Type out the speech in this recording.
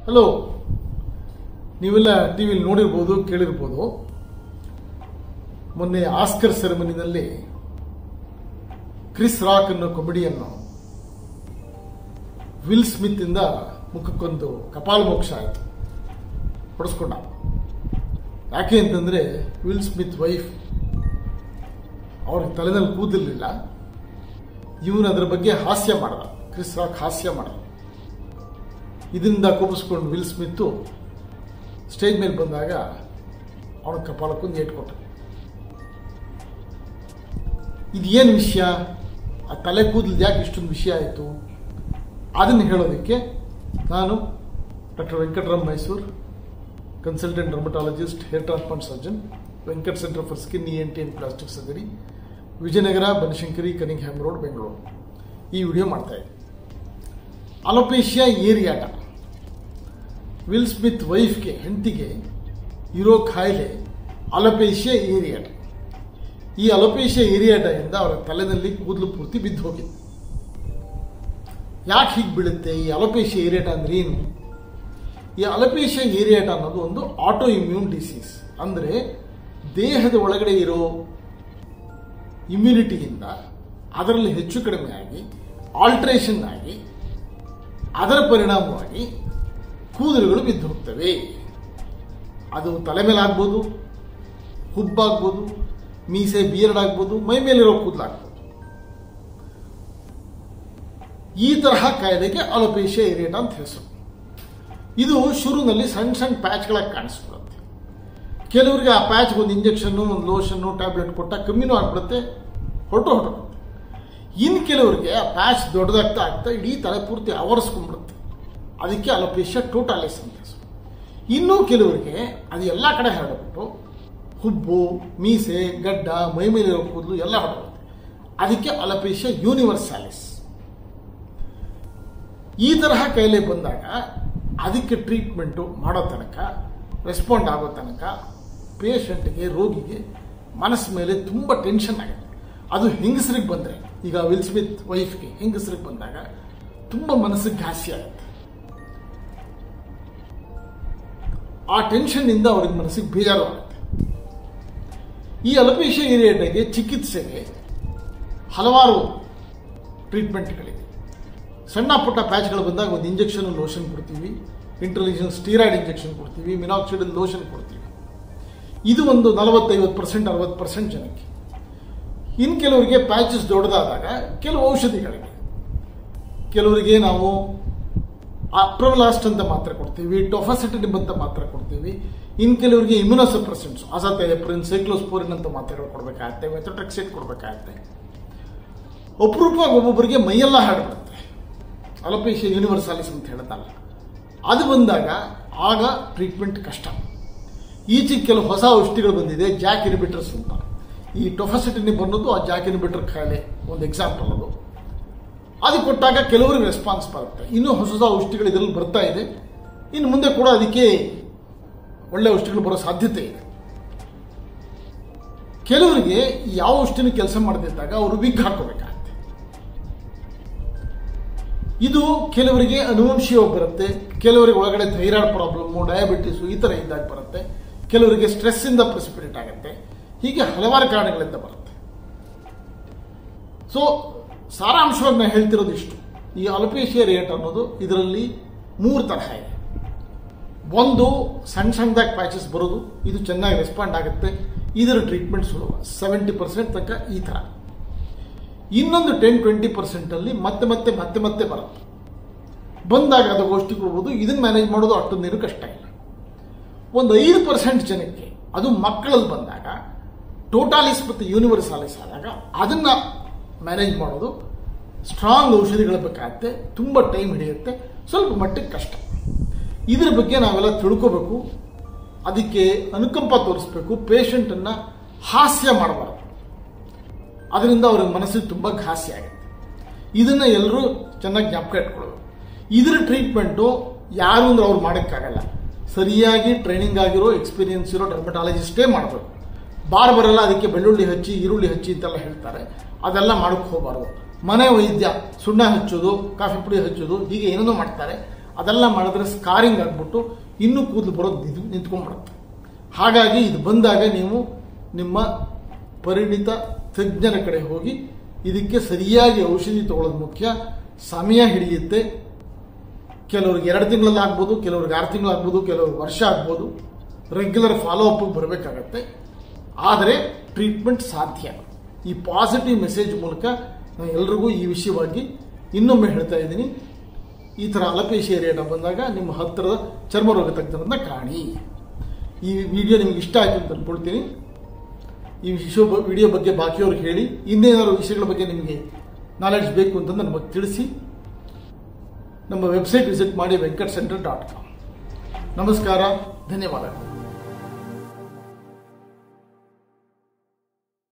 hello ನೀವೆಲ್ಲ T ವಿಲಿ ನೋಡಿರ್ಬೋದು ಕೇಳಿರ್ಬೋದು ಮೊನ್ನೆ ಆಸ್ಕರ್ ಸೆರೆಮನಿನಲ್ಲಿ ಕ್ರಿಸ್ ರಾಕ್ ಅನ್ನೋ ಕಾಮಿಡಿಯನ್ನು ವಿಲ್ ಸ್ಮಿತ್ ಇಂದ ಮುಖಕ್ಕೊಂದು ಕಪಾಲ ಮೋಕ್ಷ ಆಯಿತು ಹೊಡೆಸ್ಕೊಂಡ ಯಾಕೆ ಅಂತಂದ್ರೆ ವಿಲ್ ಸ್ಮಿತ್ ವೈಫ್ ಅವ್ರಿಗೆ ತಲೆನಲ್ಲಿ ಕೂದಲಿಲ್ಲ ಇವನು ಅದರ ಬಗ್ಗೆ ಹಾಸ್ಯ ಮಾಡ್ದ ಕ್ರಿಸ್ ರಾಕ್ ಹಾಸ್ಯ ಮಾಡ್ದ ಇದರಿಂದ ಕೋಪಿಸ್ಕೊಂಡು ವಿಲ್ ಸ್ಮಿತ್ತು ಸ್ಟೇಜ್ ಮೇಲೆ ಬಂದಾಗ ಅವನ ಕಪಾಲಕ್ಕೊಂದು ಏಟ್ ಕೊಟ್ಟ ಇದೇನು ವಿಷಯ ಆ ತಲೆ ಕೂದಲು ಯಾಕೆ ಇಷ್ಟೊಂದು ವಿಷಯ ಆಯಿತು ಅದನ್ನು ಹೇಳೋದಕ್ಕೆ ನಾನು doctor Venkataram Mysore consultant dermatologist hair transplant surgeon Venkat centre for skin E N T and plastic surgery Vijayanagar Banashankari Cunningham road Bengaluru ಈ ವಿಡಿಯೋ ಮಾಡ್ತಾ ಇದ್ದೀನಿ ಅಲೋಪೇಶಿಯಾ ಏರಿಯಾಟ ವಿಲ್ ಸ್ಮಿತ್ ವೈಫ್ಗೆ ಹೆಂಡತಿಗೆ ಇರೋ ಕಾಯಿಲೆ ಅಲೋಪೇಶಿಯಾ ಏರಿಯಾಟ ಈ ಅಲೋಪೇಶಿಯಾ ಏರಿಯಾಟದಿಂದ ಅವರ ತಲೆನಲ್ಲಿ ಕೂದಲು ಪೂರ್ತಿ ಬಿದ್ದು ಹೋಗಿದೆ ಯಾಕೆ ಹೀಗೆ ಬೀಳುತ್ತೆ ಈ ಅಲೋಪೇಶಿಯಾ ಏರಿಯಾಟ ಅಂದ್ರೆ ಏನು ಈ ಅಲೋಪೇಶಿಯಾ ಏರಿಯಾಟ ಅನ್ನೋದು ಒಂದು ಆಟೋ ಇಮ್ಯೂನ್ ಡಿಸೀಸ್ ಅಂದರೆ ದೇಹದ ಒಳಗಡೆ ಇರೋ ಇಮ್ಯುನಿಟಿಯಿಂದ ಅದರಲ್ಲಿ ಹೆಚ್ಚು ಕಡಿಮೆ ಆಗಿ ಆಲ್ಟ್ರೇಷನ್ ಆಗಿ ಅದರ ಪರಿಣಾಮವಾಗಿ ಕೂದಲುಗಳು ಬಿದ್ದು ಹೋಗ್ತವೆ ಅದು ತಲೆ ಮೇಲೆ ಆಗ್ಬೋದು ಹುಬ್ಬಾಗ್ಬೋದು ಮೀಸೆ ಬಿಯರ್ಡ್ ಆಗ್ಬೋದು ಮೈ ಮೇಲಿರೋ ಕೂದಲಾಗ್ಬೋದು ಈ ತರಹ ಕಾಯಿಲೆಗೆ ಅಲೋಪೇಶಿಯಾ ಏರಿಯಾಟ ಅಂತ ಹೆಸರು ಇದು ಶುರುವಿನಲ್ಲಿ ಸಣ್ಣ ಸಣ್ಣ ಪ್ಯಾಚ್ಗಳಾಗಿ ಕಾಣಿಸ್ಬಿಡುತ್ತೆ ಕೆಲವರಿಗೆ ಆ ಪ್ಯಾಚ್ಗೆ ಒಂದು ಇಂಜೆಕ್ಷನ್ನು ಒಂದು ಲೋಷನ್ನು ಟ್ಯಾಬ್ಲೆಟ್ ಕೊಟ್ಟ ಕಮ್ಮಿನೂ ಆಗ್ಬಿಡುತ್ತೆ ಹೊರಟು ಹೊರಟು ಇನ್ನು ಕೆಲವರಿಗೆ ಆ ಪ್ಯಾಚ್ ದೊಡ್ಡದಾಗ್ತಾ ಆಗ್ತಾ ಇಡೀ ತಲೆ ಪೂರ್ತಿ ಆವರಿಸ್ಕೊಂಡ್ಬಿಡುತ್ತೆ ಅದಕ್ಕೆ ಅಲೋಪೇಶಿಯಾ ಟೋಟಾಲಿಸ್ ಅಂತ ಹೆಸರು ಇನ್ನೂ ಕೆಲವರಿಗೆ ಅದು ಎಲ್ಲ ಕಡೆ ಹರಡ್ಬಿಟ್ಟು ಹುಬ್ಬು ಮೀಸೆ ಗಡ್ಡ ಮೈ ಮೇಲಿರೋ ಕೂದಲು ಎಲ್ಲ ಹರಡುತ್ತೆ ಅದಕ್ಕೆ ಅಲೋಪೇಶಿಯಾ ಯೂನಿವರ್ಸಾಲಿಸ್ ಈ ತರಹ ಕಾಯಿಲೆ ಬಂದಾಗ ಅದಕ್ಕೆ ಟ್ರೀಟ್ಮೆಂಟು ಮಾಡೋ ತನಕ ರೆಸ್ಪಾಂಡ್ ಆಗೋ ತನಕ ಪೇಷಂಟ್ಗೆ ರೋಗಿಗೆ ಮನಸ್ಸು ಮೇಲೆ ತುಂಬ ಟೆನ್ಷನ್ ಆಗುತ್ತೆ ಅದು ಹೆಂಗಸರಿಗೆ ಬಂದರೆ ಈಗ ವಿಲ್ ಸ್ಮಿತ್ ವೈಫ್ಗೆ ಹೆಂಗಸರಿಗೆ ಬಂದಾಗ ತುಂಬ ಮನಸ್ಸಿಗೆ ಘಾಸಿ ಆಗುತ್ತೆ ಆ ಟೆನ್ಷನ್ನಿಂದ ಅವ್ರಿಗೆ ಮನಸ್ಸಿಗೆ ಬೇಜಾರು ಆಗುತ್ತೆ ಈ ಅಲಪೇಶಿಯಾ ಏರಿಯಾಟಿಗೆ ಚಿಕಿತ್ಸೆಗೆ ಹಲವಾರು ಟ್ರೀಟ್ಮೆಂಟ್ಗಳಿವೆ ಸಣ್ಣ ಪುಟ್ಟ ಪ್ಯಾಚ್ಗಳು ಬಂದಾಗ ಒಂದು ಇಂಜೆಕ್ಷನ್ ಲೋಷನ್ ಕೊಡ್ತೀವಿ ಇಂಟರ್ಲಿಜನ್ ಸ್ಟೀರಾಯ್ಡ್ ಇಂಜೆಕ್ಷನ್ ಕೊಡ್ತೀವಿ ಮಿನಾಕ್ಸಿಡ್ ಲೋಷನ್ ಕೊಡ್ತೀವಿ ಇದು ಒಂದು ನಲವತ್ತೈವತ್ತು ಪರ್ಸೆಂಟ್ ಅರವತ್ತು ಪರ್ಸೆಂಟ್ ಜನಕ್ಕೆ ಇನ್ನು ಕೆಲವರಿಗೆ ಪ್ಯಾಚಸ್ ದೊಡ್ಡದಾದಾಗ ಕೆಲವು ಔಷಧಿಗಳಿವೆ ಕೆಲವರಿಗೆ ನಾವು ಅಪ್ರವಲಾಸ್ಟ್ ಅಂತ ಮಾತ್ರ ಕೊಡ್ತೀವಿ ಟೊಫಾಸಿಟಿನಿಮ್ ಅಂತ ಮಾತ್ರ ಕೊಡ್ತೀವಿ ಇನ್ನು ಕೆಲವರಿಗೆ ಇಮ್ಯುನೋಸಪ್ರೆಸೆಂಟ್ಸ್ ಅಸಾಥೈಪ್ರಿನ್ ಸೈಕ್ಲೋಸ್ಪೋರಿನ್ ಅಂತ ಮಾತ್ರೆಗಳು ಕೊಡಬೇಕಾಗತ್ತೆ ಮೆಥೋಟ್ರೆಕ್ಸೇಟ್ ಕೊಡಬೇಕಾಗತ್ತೆ ಅಪರೂಪವಾಗಿ ಒಬ್ಬೊಬ್ಬರಿಗೆ ಮೈಯೆಲ್ಲ ಹಾಡ್ಬಿಡುತ್ತೆ ಅಲೋಪೇಶಿಯಾ ಯೂನಿವರ್ಸಾಲಿಸ್ ಅಂತ ಹೇಳ್ತಲ್ಲ ಅದು ಬಂದಾಗ ಆಗ ಟ್ರೀಟ್ಮೆಂಟ್ ಕಷ್ಟ ಈಚೆಗೆ ಕೆಲವು ಹೊಸ ಔಷಧಿಗಳು ಬಂದಿದೆ ಜಾಕ್ ಇನಿಬಿಟರ್ಸ್ ಅಂತ ಈ ಟೊಫಾಸಿಟಿನಿಮ್ ಅನ್ನೋದು ಆ ಜಾಕ್ ಇನಿಬಿಟರ್ ಕಾಯಿಲೆ ಒಂದು ಎಕ್ಸಾಂಪಲ್ ಅದು ಅದು ಕೊಟ್ಟಾಗ ಕೆಲವರಿಗೆ ರೆಸ್ಪಾನ್ಸ್ ಬರುತ್ತೆ ಇನ್ನೂ ಹೊಸ ಹೊಸ ಔಷಧಿಗಳು ಇದರಲ್ಲಿ ಬರ್ತಾ ಇದೆ ಇನ್ನು ಮುಂದೆ ಕೂಡ ಅದಕ್ಕೆ ಒಳ್ಳೆ ಔಷಧಿಗಳು ಬರೋ ಸಾಧ್ಯತೆ ಇದೆ ಕೆಲವರಿಗೆ ಯಾವ ಔಷಧಿನೂ ಕೆಲಸ ಮಾಡದಿದ್ದಾಗ ಅವರು ವಿಗ್ ಹಾಕೋಬೇಕಾಗತ್ತೆ ಇದು ಕೆಲವರಿಗೆ ಅನುವಂಶೀಯವಾಗಿ ಬರುತ್ತೆ ಕೆಲವರಿಗೆ ಒಳಗಡೆ ಥೈರಾಯ್ಡ್ ಪ್ರಾಬ್ಲಮ್ಮು ಡಯಾಬಿಟಿಸು ಈ ಥರ ಇದ್ದಾಗ ಬರುತ್ತೆ ಕೆಲವರಿಗೆ ಸ್ಟ್ರೆಸ್ ಇಂದ ಪ್ರೆಸಿಪಿಟೇಟ್ ಆಗುತ್ತೆ ಹೀಗೆ ಹಲವಾರು ಕಾರಣಗಳಿಂದ ಬರುತ್ತೆ ಸೊ ಸಾರಾಂಶವಾಗಿ ನಾನು ಹೇಳ್ತಿರೋದು ಇಷ್ಟು ಈ ಅಲೋಪೇಶಿಯಾ ರೇಟ್ ಅನ್ನೋದು ಇದರಲ್ಲಿ ಮೂರು ತರಹ ಇದೆ ಒಂದು ಸಣ್ಣ ಸಣ್ಣದಾಗಿ ಪ್ಯಾಚಸ್ ಬರೋದು ಇದು ಚೆನ್ನಾಗಿ ರೆಸ್ಪಾಂಡ್ ಆಗುತ್ತೆ ಇದರ ಟ್ರೀಟ್ಮೆಂಟ್ ಸುಲಭ ಸೆವೆಂಟಿ ಪರ್ಸೆಂಟ್ ತನಕ ಈ ಥರ ಇನ್ನೊಂದು ಟೆನ್ ಟ್ವೆಂಟಿ ಪರ್ಸೆಂಟಲ್ಲಿ ಮತ್ತೆ ಮತ್ತೆ ಮತ್ತೆ ಮತ್ತೆ ಬರುತ್ತೆ ಬಂದಾಗ ಅದು ಔಷಧಿ ಕೊಡ್ಬೋದು ಇದನ್ನು ಮ್ಯಾನೇಜ್ ಮಾಡೋದು ಅಷ್ಟೊಂದೇನು ಕಷ್ಟ ಇಲ್ಲ ಒಂದು ಐದು ಪರ್ಸೆಂಟ್ ಜನಕ್ಕೆ ಅದು ಮಕ್ಕಳಲ್ಲಿ ಬಂದಾಗ ಟೋಟಾಲಿಸ್ ಮತ್ತು ಯೂನಿವರ್ಸಾಲಿಸ್ ಆದಾಗ ಅದನ್ನು ಮ್ಯಾನೇಜ್ ಮಾಡೋದು ಸ್ಟ್ರಾಂಗ್ ಔಷಧಿಗಳ ಬೇಕಾಗುತ್ತೆ ತುಂಬ ಟೈಮ್ ಹಿಡಿಯುತ್ತೆ ಸ್ವಲ್ಪ ಮಟ್ಟಿಗೆ ಕಷ್ಟ ಇದ್ರ ಬಗ್ಗೆ ನಾವೆಲ್ಲ ತಿಳ್ಕೋಬೇಕು ಅದಕ್ಕೆ ಅನುಕಂಪ ತೋರಿಸ್ಬೇಕು ಪೇಷಂಟನ್ನು ಹಾಸ್ಯ ಮಾಡಬಾರ್ದು ಅದರಿಂದ ಅವ್ರ ಮನಸ್ಸಿಗೆ ತುಂಬ ಘಾಸಿ ಆಗುತ್ತೆ ಇದನ್ನು ಎಲ್ಲರೂ ಚೆನ್ನಾಗಿ ಜ್ಞಾಪಕ ಇಟ್ಕೊಳ್ಳೋದು ಇದರ ಟ್ರೀಟ್ಮೆಂಟು ಯಾರು ಅಂದ್ರೆ ಅವ್ರು ಮಾಡೋಕ್ಕಾಗಲ್ಲ ಸರಿಯಾಗಿ ಟ್ರೈನಿಂಗ್ ಆಗಿರೋ ಎಕ್ಸ್ಪೀರಿಯನ್ಸ್ ಇರೋ ಡರ್ಮಟಾಲಜಿಸ್ಟೇ ಮಾಡಬೇಕು ಬಾರ್ ಬರಲ್ಲ ಅದಕ್ಕೆ ಬೆಳ್ಳುಳ್ಳಿ ಹಚ್ಚಿ ಈರುಳ್ಳಿ ಹಚ್ಚಿ ಅಂತೆಲ್ಲ ಹೇಳ್ತಾರೆ ಅದೆಲ್ಲ ಮಾಡೋಕ್ಕೆ ಹೋಗಬಾರ್ದು ಮನೆ ವೈದ್ಯ ಸುಣ್ಣ ಹಚ್ಚೋದು ಕಾಫಿ ಪುಡಿ ಹಚ್ಚೋದು ಹೀಗೆ ಏನೇನೋ ಮಾಡ್ತಾರೆ ಅದೆಲ್ಲ ಮಾಡಿದ್ರೆ ಸ್ಕಾರಿಂಗ್ ಆಗ್ಬಿಟ್ಟು ಇನ್ನೂ ಕೂದಲು ಬರೋದು ನಿಂತು ನಿಂತ್ಕೊಂಡ್ಬಿಡುತ್ತೆ ಹಾಗಾಗಿ ಇದು ಬಂದಾಗ ನೀವು ನಿಮ್ಮ ಪರಿಣಿತ ತಜ್ಞರ ಕಡೆ ಹೋಗಿ ಇದಕ್ಕೆ ಸರಿಯಾಗಿ ಔಷಧಿ ತಗೊಳ್ಳೋದು ಮುಖ್ಯ ಸಮಯ ಹಿಡಿಯುತ್ತೆ ಕೆಲವ್ರಿಗೆ ಎರಡು ತಿಂಗಳಲ್ಲಿ ಆಗ್ಬೋದು ಕೆಲವ್ರಿಗೆ ಆರು ತಿಂಗಳಾಗ್ಬೋದು ಕೆಲವ್ರಿಗೆ ವರ್ಷ ಆಗ್ಬೋದು ರೆಗ್ಯುಲರ್ ಫಾಲೋ ಅಪ್ ಬರಬೇಕಾಗತ್ತೆ ಆದರೆ ಟ್ರೀಟ್ಮೆಂಟ್ ಸಾಧ್ಯ ಈ ಪಾಸಿಟಿವ್ ಮೆಸೇಜ್ ಮೂಲಕ ನಾನು ಎಲ್ರಿಗೂ ಈ ವಿಷಯವಾಗಿ ಇನ್ನೊಮ್ಮೆ ಹೇಳ್ತಾ ಇದ್ದೀನಿ ಈ ಥರ ಅಲಪೇಶಿಯ ರೇಟ ಬಂದಾಗ ನಿಮ್ಮ ಹತ್ತಿರದ ಚರ್ಮರೋಗ ತಜ್ಞರನ್ನ ಕಾಣಿ ಈ ವಿಡಿಯೋ ನಿಮ್ಗೆ ಇಷ್ಟ ಆಯಿತು ಅಂತ ಅನ್ಕೊಳ್ತೀನಿ ಈ ವಿಷಯ ವಿಡಿಯೋ ಬಗ್ಗೆ ಬಾಕಿಯವ್ರಿಗೆ ಹೇಳಿ ಇನ್ನೇನಾದ್ರು ವಿಷಯಗಳ ಬಗ್ಗೆ ನಿಮಗೆ ನಾಲೆಡ್ಜ್ ಬೇಕು ಅಂತಂದ್ರೆ ನಮಗೆ ತಿಳಿಸಿ ನಮ್ಮ ವೆಬ್ಸೈಟ್ ವಿಸಿಟ್ ಮಾಡಿ ವೆಂಕಟ್ ಸೆಂಟರ್ ಡಾಟ್ ಕಾಮ್ ನಮಸ್ಕಾರ ಧನ್ಯವಾದಗಳು